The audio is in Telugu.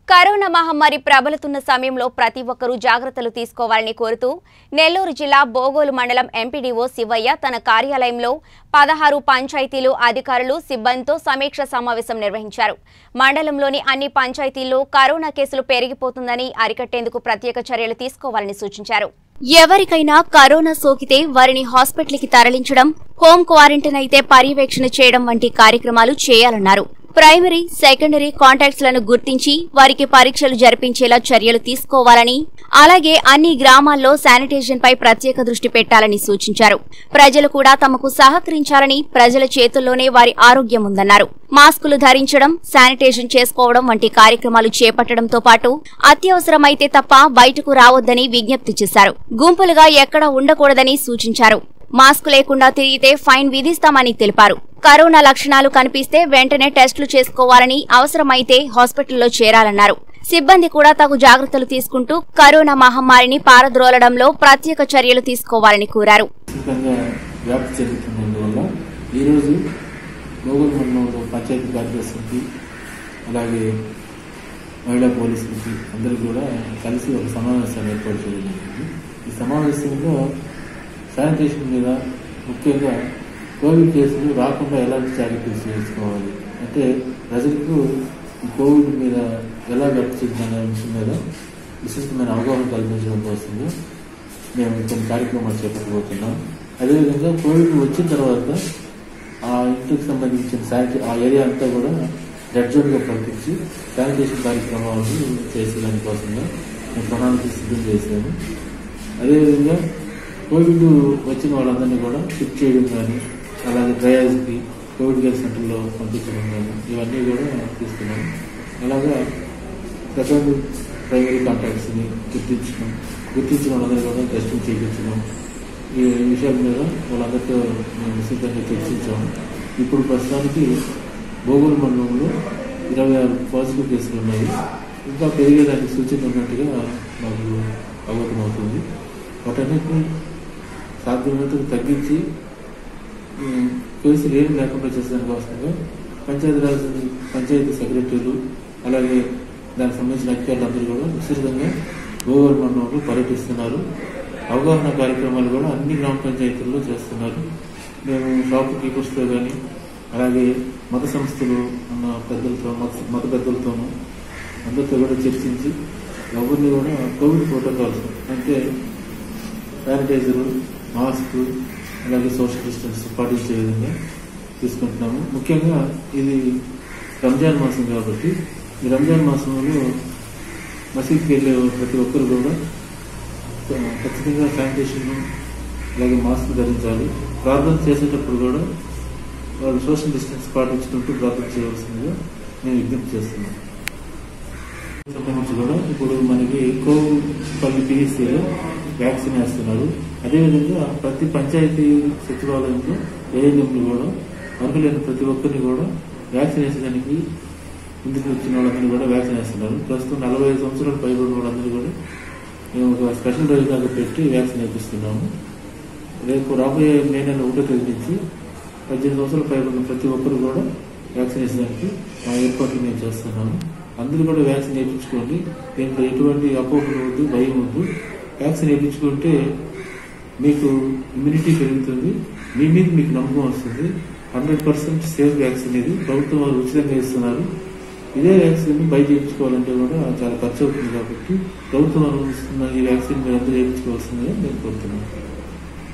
కరోనా మహమ్మారి ప్రబలుతున్న సమయంలో ప్రతి ఒక్కరూ జాగ్రత్తలు తీసుకోవాలని కోరుతూ నెల్లూరు జిల్లా బోగోలు మండలం ఎంపీడీఓ శివయ్య తన కార్యాలయంలో పదహారు పంచాయతీలు అధికారులు సిబ్బందితో సమీక్ష సమావేశం నిర్వహించారు మండలంలోని అన్ని పంచాయతీల్లో కరోనా కేసులు పెరిగిపోతుందని అరికట్టేందుకు ప్రత్యేక చర్యలు తీసుకోవాలని సూచించారు ఎవరికైనా కరోనా సోకితే వారిని హాస్పిటల్కి తరలించడం హోం క్వారంటైన్ అయితే పర్యవేక్షణ చేయడం వంటి కార్యక్రమాలు చేయాలన్నారు ప్రైమరీ సెకండరీ కాంటాక్ట్స్ లను గుర్తించి వారికి పరీక్షలు జరిపించేలా చర్యలు తీసుకోవాలని అలాగే అన్ని గ్రామాల్లో శానిటేషన్ పై ప్రత్యేక దృష్టి పెట్టాలని సూచించారు ప్రజలు కూడా తమకు సహకరించాలని ప్రజల చేతుల్లోనే వారి ఆరోగ్యం ఉందన్నారు మాస్కులు ధరించడం శానిటేషన్ చేసుకోవడం వంటి కార్యక్రమాలు చేపట్టడంతో పాటు అత్యవసరమైతే తప్ప బయటకు రావద్దని విజ్ఞప్తి చేశారు గుంపులుగా ఎక్కడా ఉండకూడదని సూచించారు మాస్క్ లేకుండా తిరిగితే ఫైన్ విధిస్తామని తెలిపారు కరోనా లక్షణాలు కనిపిస్తే వెంటనే టెస్టులు చేసుకోవాలని అవసరమైతే హాస్పిటల్లో చేరాలన్నారు సిబ్బంది కూడా తగు జాగ్రత్తలు తీసుకుంటూ కరోనా మహమ్మారిని పారద్రోలడంలో ప్రత్యేక చర్యలు తీసుకోవాలని కోరారు విస్తృతంగా వ్యాప్తి చెందుతున్నందువల్ల ఈరోజు గోగుల్ మండలంలో పంచాయతీ కార్యదర్శులకి అలాగే మహిళా పోలీసులకి అందరికీ కూడా కలిసి ఒక సమావేశాన్ని ఏర్పాటు చేయడం జరిగింది ఈ సమావేశంలో శానిటేషన్ మీద ముఖ్యంగా కోవిడ్ కేసులు రాకుండా ఎలాంటి జాగ్రత్తలు చేసుకోవాలి అంటే ప్రజలకు ఈ కోవిడ్ మీద ఎలా గడుపుతుందనే అంశం మీద విశిష్టమైన అవగాహన కల్పించడం కోసంగా మేము కొన్ని కార్యక్రమాలు చేపట్టబోతున్నాం అదేవిధంగా కోవిడ్ వచ్చిన తర్వాత ఆ ఇంటికి సంబంధించిన శానిటై ఆ ఏరియా అంతా కూడా రెడ్ జోన్గా ప్రకటించి శానిటేషన్ కార్యక్రమాలు చేసేదాని కోసంగా మేము ప్రణాళిక సిద్ధం చేశాము అదేవిధంగా కోవిడ్ వచ్చిన వాళ్ళందరినీ కూడా షిఫ్ట్ చేయడం కానీ అలాగే ట్రయల్స్కి కోవిడ్ కేర్ సెంటర్లో పంపించడం కానీ ఇవన్నీ కూడా తీసుకున్నాము అలాగా సెకండ్ ప్రైమరీ కాంటాక్ట్స్ని గుర్తించడం గుర్తించిన వాళ్ళందరూ కూడా టెస్టింగ్ చేయించడం ఈ విషయాల మీద వాళ్ళందరితో మేము విస్తృతంగా చర్చించాము ఇప్పుడు ప్రస్తుతానికి భోగోలు మండలంలో ఇరవై ఆరు పాజిటివ్ కేసులు ఉన్నాయి ఇంకా పెరిగేదానికి సూచన ఉన్నట్టుగా మాకు అవగతమవుతుంది వాటన్నిటిని సాధ్యమైనంత తగ్గించి ఉమ్, కేసులు ఏమి లేకుండా చేసేదాని కోసంగా పంచాయతీరాజ్ పంచాయతీ సెక్రటరీలు అలాగే దానికి సంబంధించిన అధికారులు అందరూ కూడా విస్తృతంగా గోవర్ మండలంలో పర్యటిస్తున్నారు అవగాహన కార్యక్రమాలు కూడా అన్ని గ్రామ పంచాయతీల్లో చేస్తున్నారు మేము షాప్ కీపర్స్తో కానీ అలాగే మత సంస్థలు ఉన్న పెద్దలతో మత మత పెద్దలతోనూ అందరితో కూడా చర్చించి ఎవరిని కూడా కోవిడ్ ప్రోటోకాల్స్ అంటే శానిటైజర్ మాస్క్ అలాగే సోషల్ డిస్టెన్స్ పాటించే విధంగా తీసుకుంటున్నాము ముఖ్యంగా ఇది రంజాన్ మాసం కాబట్టి ఈ రంజాన్ మాసంలో మసీద్కి వెళ్ళే ప్రతి ఒక్కరు కూడా ఖచ్చితంగా శానిటేషన్ అలాగే మాస్క్ ధరించాలి ప్రార్థన చేసేటప్పుడు కూడా వాళ్ళు సోషల్ డిస్టెన్స్ పాటించుకుంటూ ప్రార్థన చేయవలసిందిగా నేను విజ్ఞప్తి చేస్తున్నాను సంబంధించి కూడా ఇప్పుడు మనకి కోవిపల్లి పిఎస్సీలో వ్యాక్సిన్ వేస్తున్నారు అదేవిధంగా ప్రతి పంచాయతీ సచివాలయంలో ఏఎన్ఎంలు కూడా అర్హులైన ప్రతి ఒక్కరిని కూడా వ్యాక్సిన్ వేసేదానికి ఇంటికి వచ్చిన వాళ్ళందరినీ కూడా వ్యాక్సిన్ వేస్తున్నారు ప్రస్తుతం నలభై ఐదు సంవత్సరాలు పైబడిన వాళ్ళందరూ కూడా మేము ఒక స్పెషల్ డ్రైవ్ దాకా పెట్టి వ్యాక్సిన్ వేపిస్తున్నాము రేపు రాబోయే మే నెల ఒకటో తేదీ నుంచి పద్దెనిమిది సంవత్సరాలు పైబడిన ప్రతి ఒక్కరు కూడా వ్యాక్సిన్ వేసేదానికి మా ఏర్పాట్లు మేము చేస్తున్నాము అందరూ కూడా వ్యాక్సిన్ వేయించుకోండి దీంట్లో ఎటువంటి అపోహలు వద్దు భయం వద్దు వ్యాక్సిన్ వేయించుకుంటే మీకు ఇమ్యూనిటీ పెరుగుతుంది మీ మీద మీకు నమ్మకం వస్తుంది హండ్రెడ్ పర్సెంట్ సేఫ్ వ్యాక్సిన్ ఇది ప్రభుత్వం వారు ఉచితంగా ఇస్తున్నారు ఇదే వ్యాక్సిన్ బయట చేయించుకోవాలంటే కూడా చాలా ఖర్చు అవుతుంది కాబట్టి ప్రభుత్వం వారు ఇస్తున్న ఈ వ్యాక్సిన్ మీరు అందరూ చేయించుకోవాల్సిందిగా నేను కోరుతున్నాను